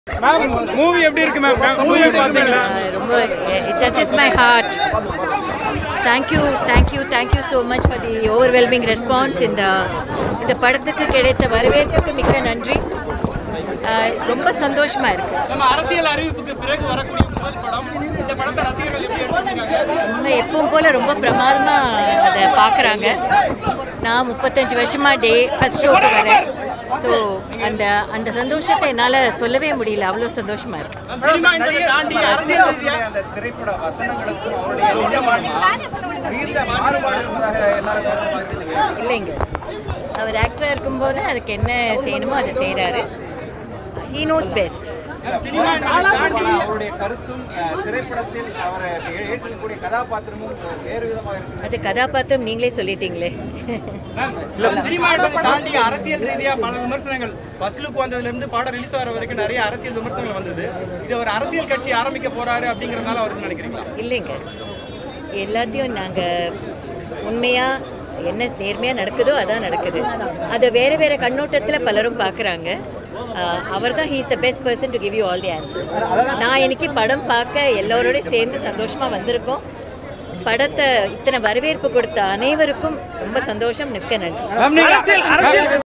ma'am movie எப்படி இருக்கு ma'am movie பார்த்தீங்களா ரொம்ப it touches my heart thank you thank you thank you so much for the overwhelming response இந்த இந்த படத்துக்கு கிடைத்த வரவேற்புக்கு மிக்க நன்றி அஹ், ரொம்ப சந்தோஷமா இருக்கு நம்ம அரசியல் அறிவிப்புக்கு பிறகு வரக்கூடிய முதல் படம் இந்த படத்தை ரசிகர்கள் எப்படி எடுத்துருக்காங்க உண்மை எப்பவும் போல ரொம்ப பிரமாதமா அதை பார்க்குறாங்க நான் முப்பத்தஞ்சு வருஷமா டே ஃபர்ஸ்ட் ஷோக்கு வரேன் ஸோ அந்த அந்த சந்தோஷத்தை என்னால் சொல்லவே முடியல அவ்வளோ சந்தோஷமா இருக்கு நம்ம சினிமா என்பதை தாண்டி அரசியல் ரீதியா அந்த திரைப்பட வசனங்களுக்கும் அவருடைய நிஜமான மிகுந்த மாறுபாடு இருப்பதாக எல்லாரும் கருத்து தெரிவிச்சிருக்காங்க இல்லைங்க அவர் ஆக்டராக இருக்கும்போது அதுக்கு என்ன செய்யணுமோ அதை செய்கிறாரு ஹீ நோஸ் பெஸ்ட் சினிமா என்பதை தாண்டி ஆனா அவருடைய கருத்தும் அஹ், திரைப்படத்தில் அவரை ஏ- ஏற்றுக்கக்கூடிய கதாபாத்திரமும் வேறு விதமாக இருக்குது அது கதாபாத்திரம் நீங்களே சொல்லிட்டீங்களே மேம், நம்ம சினிமா என்பதை தாண்டி அரசியல் ரீதியா பல விமர்சனங்கள் ஃபர்ஸ்ட் லுக் வந்ததுல இருந்து படம் ரிலீஸ் ஆகிற வரைக்கும் நிறைய அரசியல் விமர்சனங்கள் வந்தது இது ஒரு அரசியல் கட்சி ஆரம்பிக்க போறாரு அப்படிங்கறதுனால வருதுன்னு நினைக்கிறீங்களா இல்லைங்க எல்லாத்தையும் நாங்கள் உண்மையாக என்ன நேர்மையாக நடக்குதோ அதான் நடக்குது அதை வேறு வேறு கண்ணோட்டத்தில் பலரும் பார்க்குறாங்க அவர் தான் he's the best person to give you all the answers நான் இன்னைக்கு படம் பார்க்க எல்லோரோடய சேர்ந்து சந்தோஷமாக வந்திருக்கோம் படத்தை இத்தனை வரவேற்பு கொடுத்த அனைவருக்கும் ரொம்ப சந்தோஷம் நிற்க நன்றி மேம் நீங்க அரசியல் அரசியல்